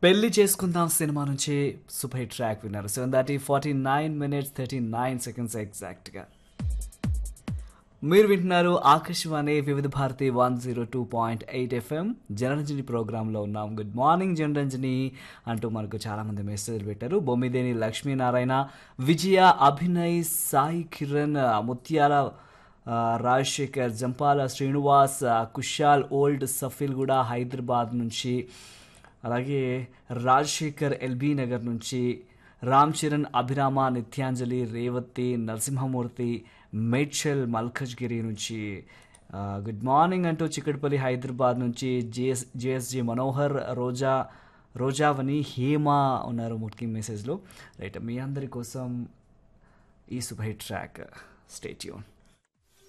పెళ్లి చేసుకుందాం సినిమా నుంచి సూపర్ హిట్ ట్రాక్ విన్నారు seven thirty forty nine minutes thirty nine seconds ఎగ్జాక్ట్గా మీరు వింటున్నారు Akashvani Vividh Bharati one zero two point eight FM Janaranjani ప్రోగ్రాంలో ఉన్నాం గుడ్ మార్నింగ్ జనరంజని అంటూ మనకు చాలామంది మెసేజ్ పెట్టారు బొమ్మిదేని లక్ష్మీనారాయణ విజయ అభినయ్ సాయి కిరణ్ ముత్యాల ఆ, రాజశేఖర్ జంపాల శ్రీనివాస్ ఆ, కుషాల్ ఓల్డ్ సఫిల్ కూడా హైదరాబాద్ నుంచి అలాగే రాజశేఖర్ ఎల్బీ నగర్ నుంచి రామ్ చరణ్ అభిరామ నిత్యాంజలి రేవతి నరసింహమూర్తి మేడ్చల్ మల్కజ్గిరి నుంచి ఆ, గుడ్ మార్నింగ్ అంటూ చిక్కడపల్లి హైదరాబాద్ నుంచి జేఎస్ జేఎస్జి మనోహర్ రోజా రోజావని హేమ ఉన్నారు ముఖ్య మెసేజ్లో రైట్ మీ అందరి కోసం ఈ సూపర్ హిట్ ట్రాక్ స్టేట్యూన్